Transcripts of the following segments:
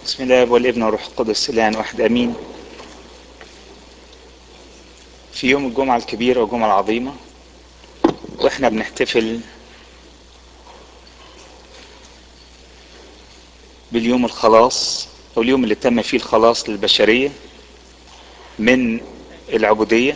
بسم الله والابن والروح القدس الان واحد امين في يوم الجمعة الكبيرة والجمعة العظيمة واحنا بنحتفل باليوم الخلاص او اليوم اللي تم فيه الخلاص للبشرية من العبودية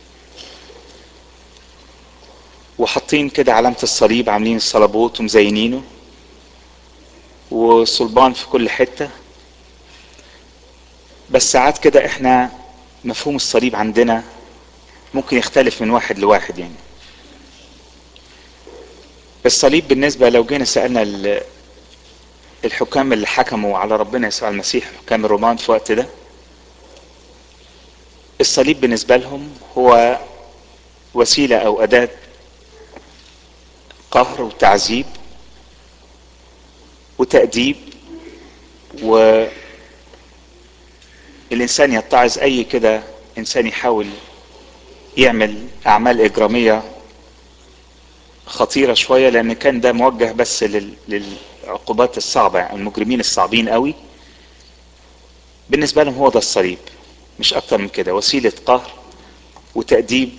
وحاطين كده علامة الصليب عاملين الصليبوت ومزينينه وصلبان في كل حتة بس ساعات كده احنا مفهوم الصليب عندنا ممكن يختلف من واحد لواحد يعني الصليب بالنسبة لو جينا سألنا الحكام اللي حكموا على ربنا يسوع المسيح حكام الرومان في الوقت ده الصليب بالنسبة لهم هو وسيلة او اداة قهر وتعذيب وتأديب والإنسان يتعظ أي كده إنسان يحاول يعمل أعمال إجرامية خطيرة شوية لأن كان ده موجه بس لل... للعقوبات الصعبة يعني المجرمين الصعبين قوي بالنسبة لهم هو ده الصليب مش أكتر من كده وسيلة قهر وتأديب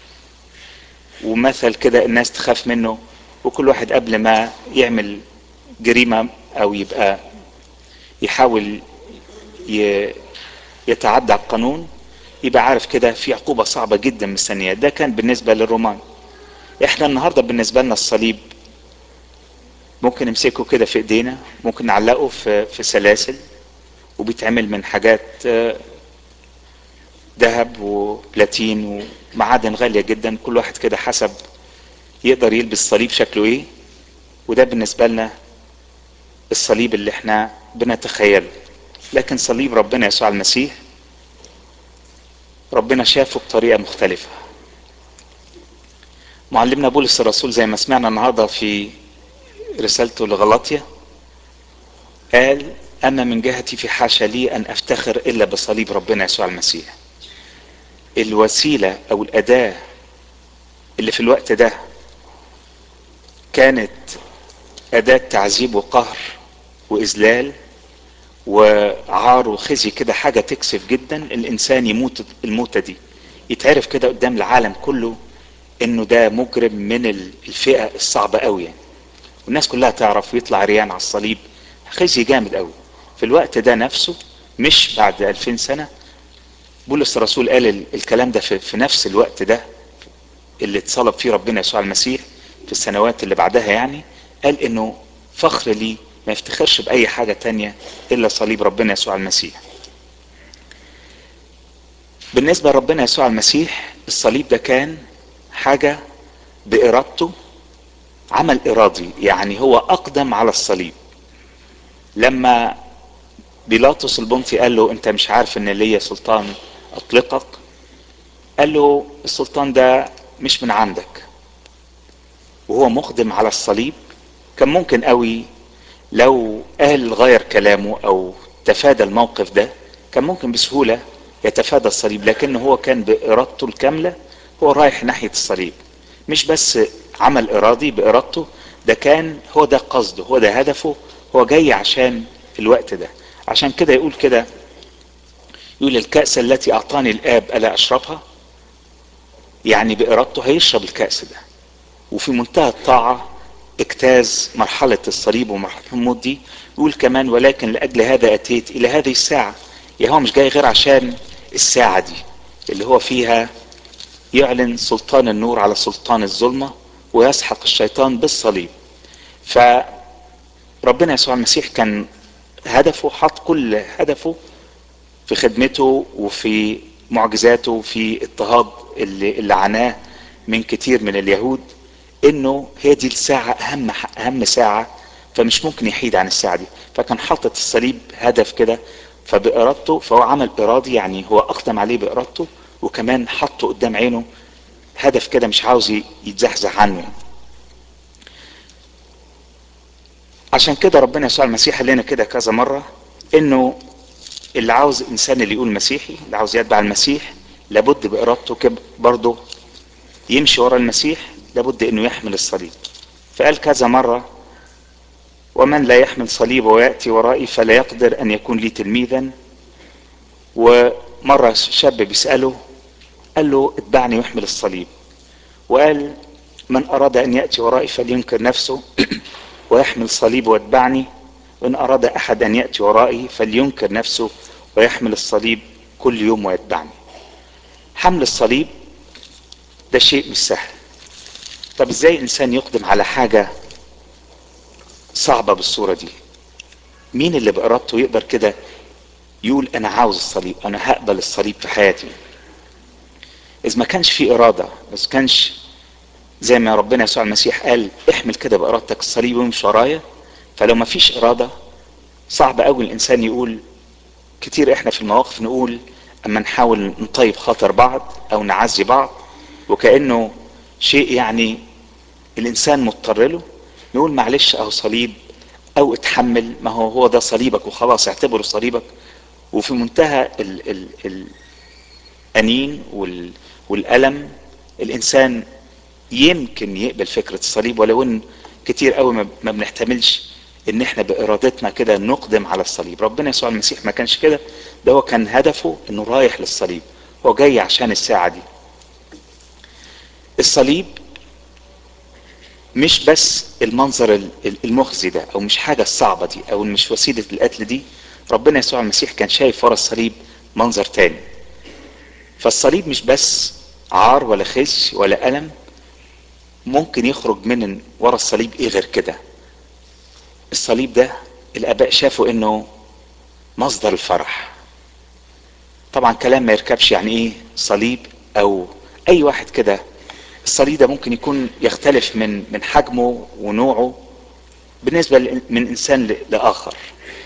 ومثل كده الناس تخاف منه وكل واحد قبل ما يعمل جريمة او يبقى يحاول يتعدى القانون يبقى عارف كده في عقوبة صعبة جدا مستنية ده كان بالنسبة للرومان احنا النهاردة بالنسبة لنا الصليب ممكن نمسكه كده في ايدينا ممكن نعلقه في, في سلاسل وبيتعمل من حاجات ذهب وبلاتين ومعادن غالية جدا كل واحد كده حسب يقدر يلبس صليب شكله ايه وده بالنسبة لنا الصليب اللي احنا بنتخيله لكن صليب ربنا يسوع المسيح ربنا شافه بطريقة مختلفة معلمنا بولس الرسول زي ما سمعنا النهاردة في رسالته لغلاطيا قال أما من جهتي في حاشا لي أن أفتخر إلا بصليب ربنا يسوع المسيح الوسيلة أو الأداة اللي في الوقت ده كانت أداة تعذيب وقهر وإذلال وعار وخزي كده حاجة تكسف جدا الإنسان يموت الموتة دي يتعرف كده قدام العالم كله إنه ده مجرم من الفئة الصعبة قوي يعني والناس كلها تعرف ويطلع ريان على الصليب خزي جامد قوي في الوقت ده نفسه مش بعد 2000 سنة بولس الرسول قال الكلام ده في, في نفس الوقت ده اللي اتصلب فيه ربنا يسوع المسيح في السنوات اللي بعدها يعني قال انه فخر لي ما يفتخرش باي حاجة تانية الا صليب ربنا يسوع المسيح بالنسبة لربنا يسوع المسيح الصليب ده كان حاجة بارادته عمل ارادي يعني هو اقدم على الصليب لما بيلاطس البنطي قال له انت مش عارف ان ليا سلطان اطلقك قال له السلطان ده مش من عندك وهو مقدم على الصليب كان ممكن قوي لو قال غير كلامه او تفادى الموقف ده كان ممكن بسهولة يتفادى الصليب لكن هو كان بارادته الكاملة هو رايح ناحية الصليب مش بس عمل ارادي بارادته ده كان هو ده قصده هو ده هدفه هو جاي عشان الوقت ده عشان كده يقول كده يقول الكأس التي اعطاني الاب الا اشربها يعني بارادته هيشرب الكأس ده وفي منتهى الطاعة اجتاز مرحلة الصليب ومرحلة الموت دي يقول كمان ولكن لأجل هذا أتيت إلى هذه الساعة يا هو مش جاي غير عشان الساعة دي اللي هو فيها يعلن سلطان النور على سلطان الظلمة ويسحق الشيطان بالصليب فربنا يسوع المسيح كان هدفه حط كل هدفه في خدمته وفي معجزاته وفي اضطهاد اللي, اللي عاناه من كتير من اليهود انه هي دي الساعة اهم اهم ساعة فمش ممكن يحيد عن الساعة دي فكان حاطط الصليب هدف كده فبارادته فهو عمل ارادي يعني هو اقدم عليه بارادته وكمان حطه قدام عينه هدف كده مش عاوز يتزحزح عنه عشان كده ربنا يسوع المسيح قال لنا كده كذا مرة انه اللي عاوز الانسان اللي يقول مسيحي اللي عاوز يتبع المسيح لابد بارادته كده برضه يمشي ورا المسيح لابد انه يحمل الصليب فقال كذا مرة ومن لا يحمل صليب ويأتي ورائي فلا يقدر أن يكون لي تلميذا ومرة شاب بيسأله قال له اتبعني واحمل الصليب وقال من أراد أن يأتي ورائي فلينكر نفسه ويحمل صليب واتبعني وإن أراد أحد أن يأتي ورائي فلينكر نفسه ويحمل الصليب كل يوم ويتبعني حمل الصليب ده شيء مش سهل طب ازاي انسان يقدم على حاجة صعبة بالصورة دي مين اللي بإرادته يقدر كده يقول انا عاوز الصليب انا هقبل الصليب في حياتي اذا ما كانش في ارادة بس كانش زي ما ربنا يسوع المسيح قال احمل كده بارادتك الصليب وامشي ورايا فلو ما فيش اراده صعب قوي الانسان يقول كتير احنا في المواقف نقول اما نحاول نطيب خاطر بعض او نعزي بعض وكانه شيء يعني الانسان مضطر له نقول معلش اهو صليب او اتحمل ما هو هو ده صليبك وخلاص اعتبره صليبك وفي منتهى ال ال الانين وال والالم الانسان يمكن يقبل فكرة الصليب ولو ان كتير قوي ما بنحتملش ان احنا بارادتنا كده نقدم على الصليب ربنا يسوع المسيح ما كانش كده ده هو كان هدفه انه رايح للصليب هو جاي عشان الساعة دي الصليب مش بس المنظر المخزي ده او مش حاجة الصعبة دي او مش وسيلة القتل دي ربنا يسوع المسيح كان شايف ورا الصليب منظر تاني فالصليب مش بس عار ولا خزي ولا ألم ممكن يخرج من ورا الصليب ايه غير كده الصليب ده الاباء شافوا انه مصدر الفرح طبعا كلام ما يركبش يعني ايه صليب او اي واحد كده الصليب ده ممكن يكون يختلف من من حجمه ونوعه بالنسبة من انسان لاخر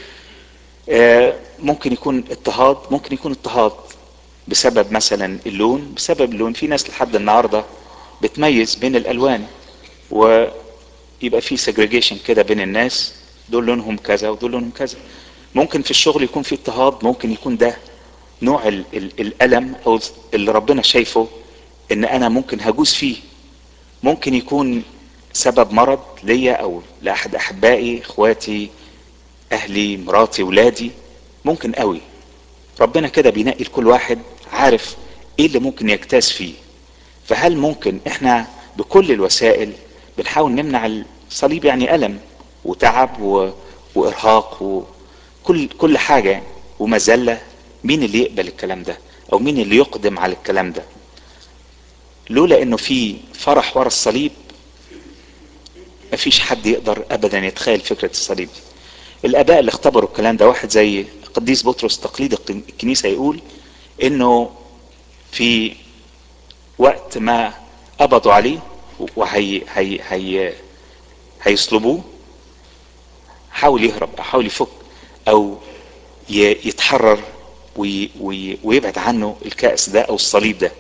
ممكن يكون اضطهاد ممكن يكون اضطهاد بسبب مثلا اللون بسبب اللون في ناس لحد النهارده بتميز بين الالوان ويبقى في سيجريجيشن كده بين الناس دول لونهم كذا ودول لونهم كذا ممكن في الشغل يكون في اضطهاد ممكن يكون ده نوع ال ال الالم او اللي ربنا شايفه ان انا ممكن هجوز فيه ممكن يكون سبب مرض ليا او لاحد احبائي اخواتي اهلي مراتي ولادي ممكن قوي ربنا كده بينقي لكل واحد عارف ايه اللي ممكن يجتاز فيه فهل ممكن احنا بكل الوسائل بنحاول نمنع الصليب يعني ألم وتعب و... وإرهاق وكل كل حاجة ومذلة مين اللي يقبل الكلام ده أو مين اللي يقدم على الكلام ده لولا انه في فرح ورا الصليب مفيش حد يقدر ابدا يتخيل فكرة الصليب دي الاباء اللي اختبروا الكلام ده واحد زي قديس بطرس تقليد الكنيسة يقول انه في وقت ما قبضوا عليه وهي هي هي هيصلبوه حاول يهرب حاول يفك او يتحرر وي وي ويبعد عنه الكأس ده او الصليب ده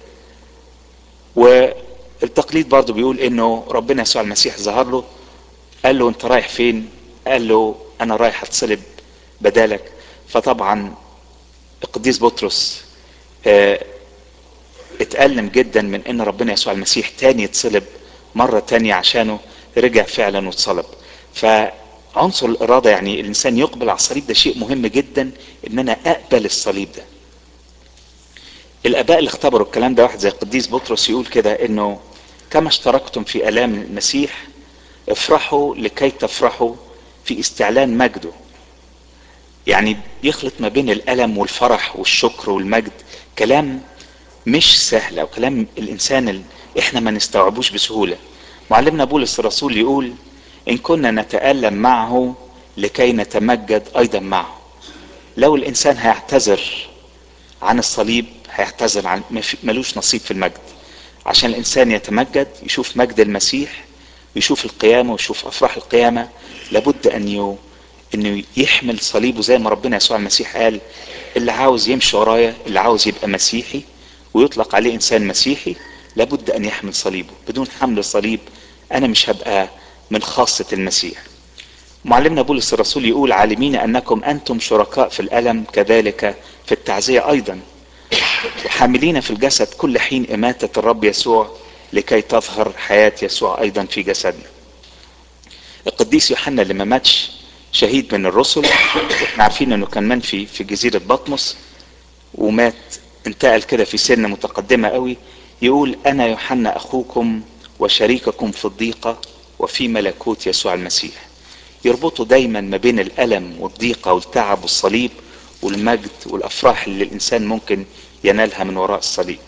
والتقليد برضه بيقول انه ربنا يسوع المسيح ظهر له قال له انت رايح فين قال له انا رايح اتصلب بدالك فطبعا القديس بطرس اه اتألم جدا من ان ربنا يسوع المسيح تاني يتصلب مرة تانية عشانه رجع فعلا واتصلب فعنصر الارادة يعني الانسان يقبل على الصليب ده شيء مهم جدا ان انا اقبل الصليب ده الاباء اللي اختبروا الكلام ده واحد زي القديس بطرس يقول كده انه كما اشتركتم في الام المسيح افرحوا لكي تفرحوا في استعلان مجده يعني يخلط ما بين الالم والفرح والشكر والمجد كلام مش سهل او كلام الانسان اللي احنا ما نستوعبوش بسهوله معلمنا بولس الرسول يقول ان كنا نتالم معه لكي نتمجد ايضا معه لو الانسان هيعتذر عن الصليب هيعتذر عن ملوش نصيب في المجد عشان الانسان يتمجد يشوف مجد المسيح ويشوف القيامة ويشوف افراح القيامة لابد ان يو انه يحمل صليبه زي ما ربنا يسوع المسيح قال اللي عاوز يمشي ورايا اللي عاوز يبقى مسيحي ويطلق عليه انسان مسيحي لابد ان يحمل صليبه بدون حمل الصليب انا مش هبقى من خاصة المسيح معلمنا بولس الرسول يقول عالمين انكم انتم شركاء في الالم كذلك في التعزية ايضا وحاملين في الجسد كل حين اماتة الرب يسوع لكي تظهر حياة يسوع ايضا في جسدنا القديس يوحنا اللي ما ماتش شهيد من الرسل واحنا عارفين انه كان منفي في جزيرة بطمس ومات انتقل كده في سن متقدمة قوي يقول انا يوحنا اخوكم وشريككم في الضيقة وفي ملكوت يسوع المسيح يربطوا دايما ما بين الالم والضيقة والتعب والصليب والمجد والافراح اللي الانسان ممكن ينالها من وراء الصليب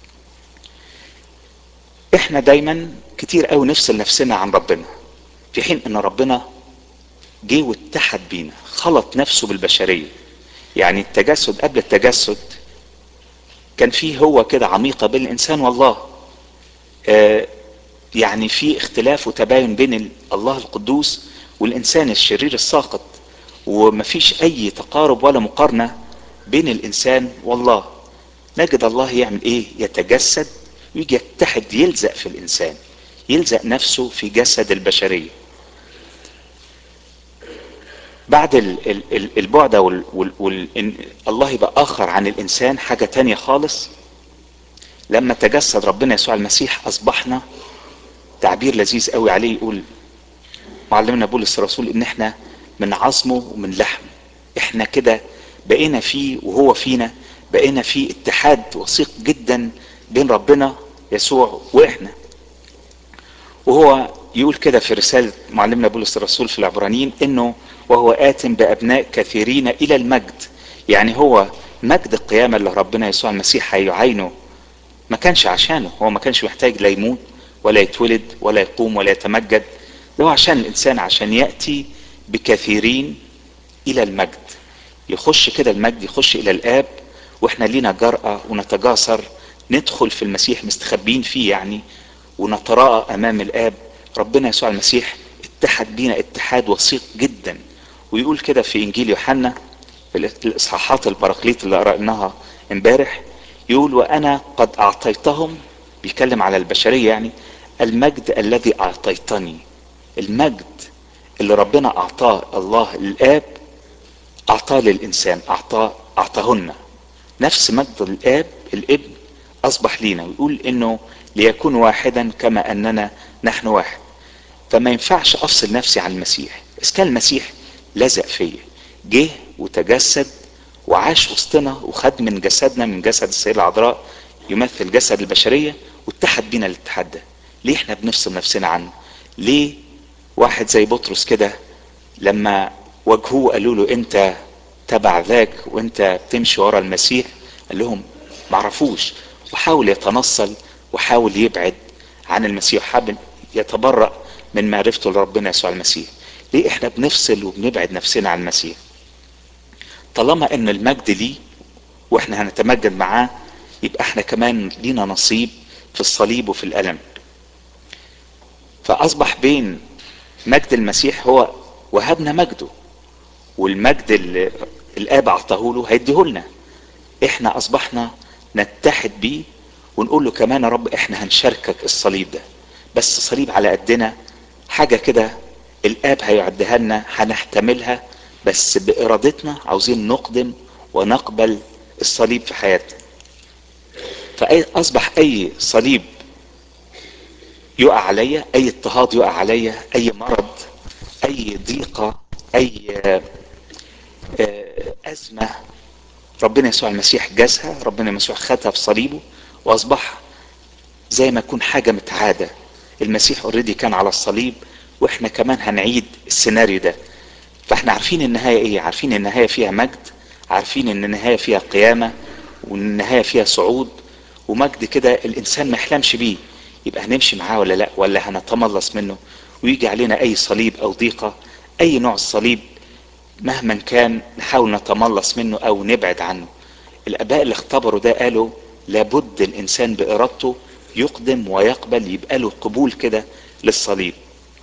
احنا دايما كتير قوي نفصل نفسنا عن ربنا في حين ان ربنا جه واتحد بينا خلط نفسه بالبشرية يعني التجسد قبل التجسد كان فيه هو كده عميقة بين الانسان والله آه يعني في اختلاف وتباين بين الله القدوس والانسان الشرير الساقط ومفيش اي تقارب ولا مقارنة بين الانسان والله نجد الله يعمل ايه يتجسد ويجي يتحد يلزق في الانسان يلزق نفسه في جسد البشرية بعد البعد وال وال وال الله يبقى اخر عن الانسان حاجة تانية خالص لما تجسد ربنا يسوع المسيح اصبحنا تعبير لذيذ قوي عليه يقول معلمنا بولس الرسول ان احنا من عظمه ومن لحمه احنا كده بقينا فيه وهو فينا بقينا في اتحاد وثيق جدا بين ربنا يسوع واحنا وهو يقول كده في رسالة معلمنا بولس الرسول في العبرانيين انه وهو آت بأبناء كثيرين إلى المجد يعني هو مجد القيامة اللي ربنا يسوع المسيح هيعينه ما كانش عشانه هو ما كانش محتاج لا يموت ولا يتولد ولا يقوم ولا يتمجد ده هو عشان الإنسان عشان يأتي بكثيرين إلى المجد يخش كده المجد يخش إلى الآب وإحنا لينا جرأة ونتجاسر ندخل في المسيح مستخبين فيه يعني ونتراءى أمام الآب ربنا يسوع المسيح اتحد بينا اتحاد وثيق جدا ويقول كده في انجيل يوحنا في الاصحاحات البراكليت اللي قرأناها امبارح يقول وانا قد اعطيتهم بيتكلم على البشرية يعني المجد الذي اعطيتني المجد اللي ربنا اعطاه الله للاب اعطاه للانسان اعطاه اعطاهن نفس مجد الاب الابن اصبح لينا ويقول انه ليكون واحدا كما اننا نحن واحد فما ينفعش افصل نفسي عن المسيح اذا كان المسيح لزق فيا جه وتجسد وعاش وسطنا وخد من جسدنا من جسد السيدة العذراء يمثل جسد البشرية واتحد بينا الاتحاد ده ليه احنا بنفصل نفسنا عنه ليه واحد زي بطرس كده لما واجهوه قالوا له انت تبع ذاك وانت بتمشي ورا المسيح قال لهم معرفوش وحاول يتنصل وحاول يبعد عن المسيح حابب يتبرأ من معرفته لربنا يسوع المسيح ليه احنا بنفصل وبنبعد نفسنا عن المسيح طالما ان المجد ليه واحنا هنتمجد معاه يبقى احنا كمان لينا نصيب في الصليب وفي الالم فاصبح بين مجد المسيح هو وهبنا مجده والمجد اللي الاب اعطاه له هيديه لنا احنا اصبحنا نتحد بيه ونقول له كمان يا رب احنا هنشاركك الصليب ده بس صليب على قدنا حاجة كده الاب هيعدها لنا هنحتملها بس بارادتنا عاوزين نقدم ونقبل الصليب في حياتنا فأي أصبح أي صليب يقع عليا أي اضطهاد يقع عليا أي مرض أي ضيقة أي أزمة ربنا يسوع المسيح جازها ربنا يسوع خدها في صليبه وأصبح زي ما يكون حاجة متعادة المسيح اوريدي كان على الصليب واحنا كمان هنعيد السيناريو ده فاحنا عارفين النهاية ايه عارفين النهاية فيها مجد عارفين ان النهاية فيها قيامة والنهاية فيها صعود ومجد كده الانسان ما يحلمش بيه يبقى هنمشي معاه ولا لا ولا هنتملص منه ويجي علينا اي صليب او ضيقة اي نوع الصليب مهما كان نحاول نتملص منه او نبعد عنه الاباء اللي اختبروا ده قالوا لابد الانسان بارادته يقدم ويقبل يبقى له قبول كده للصليب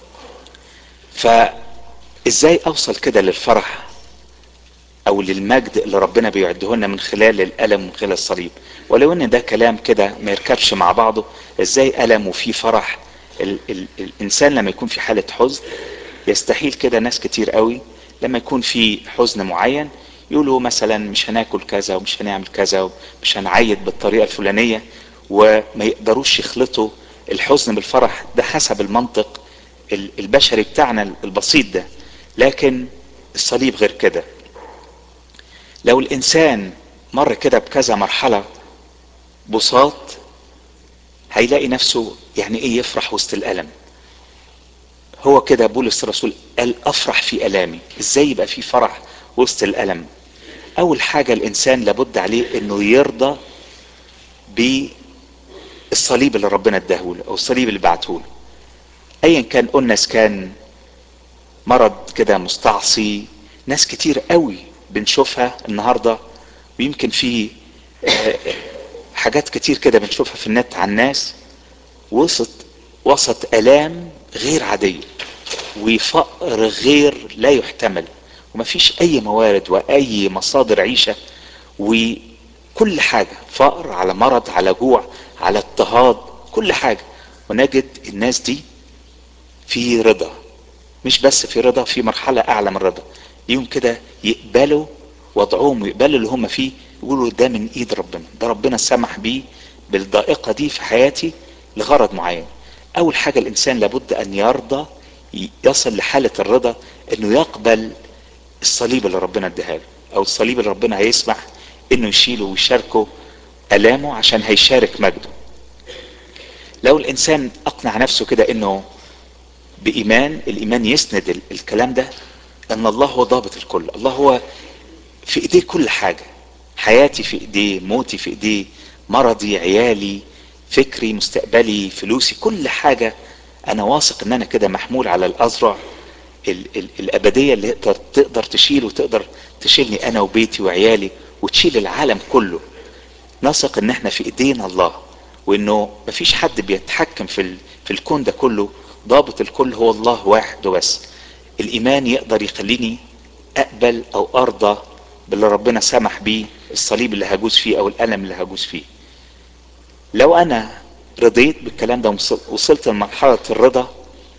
فازاي اوصل كده للفرح او للمجد اللي ربنا بيعده لنا من خلال الالم ومن خلال الصليب ولو ان ده كلام كده ما يركبش مع بعضه ازاي الم وفي فرح ال ال الانسان لما يكون في حالة حزن يستحيل كده ناس كتير قوي لما يكون في حزن معين يقولوا مثلا مش هناكل كذا ومش هنعمل كذا ومش هنعيد بالطريقة الفلانية وما يقدروش يخلطوا الحزن بالفرح ده حسب المنطق البشري بتاعنا البسيط ده لكن الصليب غير كده لو الانسان مر كده بكذا مرحلة بساط هيلاقي نفسه يعني ايه يفرح وسط الالم هو كده بولس الرسول قال افرح في الامي ازاي يبقى في فرح وسط الالم اول حاجة الانسان لابد عليه انه يرضى بالصليب اللي ربنا اداهوله او الصليب اللي بعتهوله ايا كان قلنا كان مرض كده مستعصي ناس كتير قوي بنشوفها النهاردة ويمكن في حاجات كتير كده بنشوفها في النت عن ناس وسط وسط الام غير عادية وفقر غير لا يحتمل ومفيش اي موارد واي مصادر عيشة وكل حاجة فقر على مرض على جوع على اضطهاد كل حاجة ونجد الناس دي في رضا مش بس في رضا في مرحلة اعلى من الرضا يوم كده يقبلوا وضعهم ويقبلوا اللي هم فيه يقولوا ده من ايد ربنا ده ربنا سمح بيه بالضائقة دي في حياتي لغرض معين اول حاجة الانسان لابد ان يرضى يصل لحالة الرضا انه يقبل الصليب اللي ربنا اداها له او الصليب اللي ربنا هيسمح انه يشيله ويشاركه الامه عشان هيشارك مجده لو الانسان اقنع نفسه كده انه بايمان الايمان يسند الكلام ده ان الله هو ضابط الكل الله هو في ايديه كل حاجة حياتي في ايديه موتي في ايديه مرضي عيالي فكري مستقبلي فلوسي كل حاجة انا واثق ان انا كده محمول على الازرع ال ال الابدية اللي تقدر, تقدر تشيل وتقدر تشيلني انا وبيتي وعيالي وتشيل العالم كله نثق ان احنا في ايدينا الله وانه مفيش حد بيتحكم في, في الكون ده كله ضابط الكل هو الله واحد وبس الايمان يقدر يخليني اقبل او ارضى باللي ربنا سمح بيه الصليب اللي هجوز فيه او الالم اللي هجوز فيه لو انا رضيت بالكلام ده وصلت لمرحلة الرضا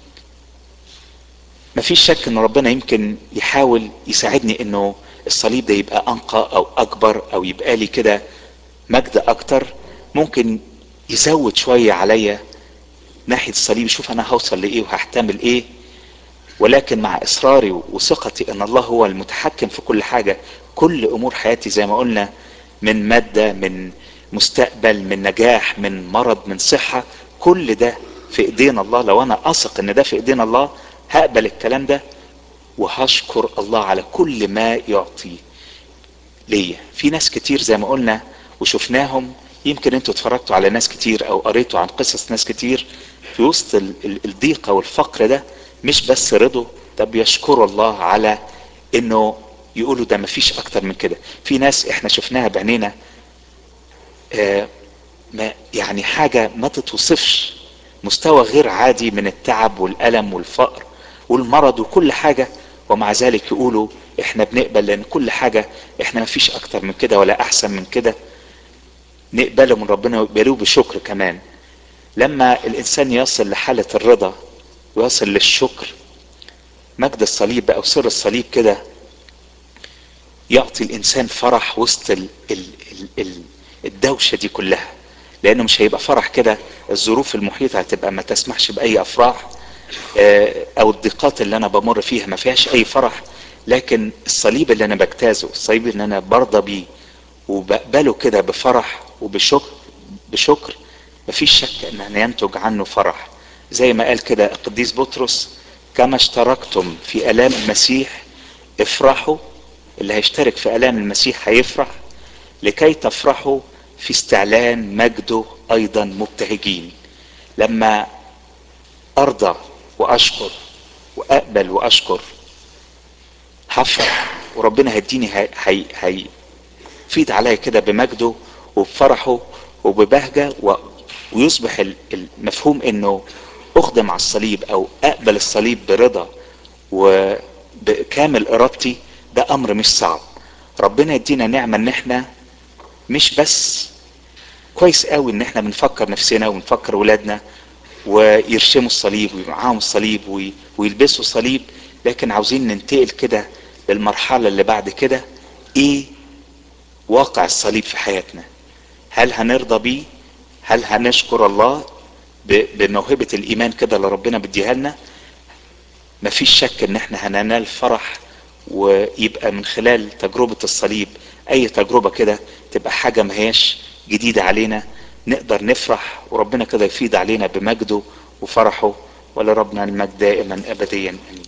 مفيش شك ان ربنا يمكن يحاول يساعدني انه الصليب ده يبقى انقى او اكبر او يبقى لي كده مجد اكتر ممكن يزود شوية عليا ناحية الصليب يشوف انا هوصل لايه وهحتمل ايه ولكن مع اصراري وثقتي ان الله هو المتحكم في كل حاجة كل امور حياتي زي ما قلنا من مادة من مستقبل من نجاح من مرض من صحة كل ده في ايدينا الله لو انا اثق ان ده في ايدينا الله هقبل الكلام ده وهشكر الله على كل ما يعطيه ليا في ناس كتير زي ما قلنا وشفناهم يمكن انتوا اتفرجتوا على ناس كتير او قريتوا عن قصص ناس كتير في وسط الضيقة والفقر ده مش بس رضوا ده بيشكروا الله على انه يقولوا ده مفيش اكتر من كده في ناس احنا شفناها بعينينا آه ما يعني حاجة ما تتوصفش مستوى غير عادي من التعب والألم والفقر والمرض وكل حاجة ومع ذلك يقولوا احنا بنقبل لان كل حاجة احنا مفيش اكتر من كده ولا احسن من كده نقبله من ربنا ويقبلوه بشكر كمان لما الانسان يصل لحالة الرضا ويصل للشكر مجد الصليب او سر الصليب كده يعطي الانسان فرح وسط ال ال ال ال الدوشة دي كلها لانه مش هيبقى فرح كده الظروف المحيطة هتبقى ما تسمحش باي افراح او الضيقات اللي انا بمر فيها ما فيهاش اي فرح لكن الصليب اللي انا بجتازه الصليب اللي انا برضى بيه وبقبله كده بفرح وبشكر بشكر مفيش شك ان ينتج عنه فرح زي ما قال كده القديس بطرس كما اشتركتم في الام المسيح افرحوا اللي هيشترك في الام المسيح هيفرح لكي تفرحوا في استعلان مجده ايضا مبتهجين لما ارضى واشكر واقبل واشكر هفرح وربنا هيديني هي هي هي فيد عليا كده بمجده وبفرحه وببهجة و... ويصبح المفهوم انه اخدم على الصليب او اقبل الصليب برضا وبكامل ارادتي ده امر مش صعب ربنا يدينا نعمة ان احنا مش بس كويس قوي ان احنا بنفكر نفسنا ونفكر ولادنا ويرشموا الصليب ومعاهم الصليب وي... ويلبسوا الصليب لكن عاوزين ننتقل كده للمرحلة اللي بعد كده ايه واقع الصليب في حياتنا هل هنرضى بيه هل هنشكر الله بموهبة الايمان كده اللي ربنا بديها لنا مفيش شك ان احنا هننال فرح ويبقى من خلال تجربة الصليب اي تجربة كده تبقى حاجة ما هياش جديدة علينا نقدر نفرح وربنا كده يفيد علينا بمجده وفرحه ولربنا المجد دائما ابديا امين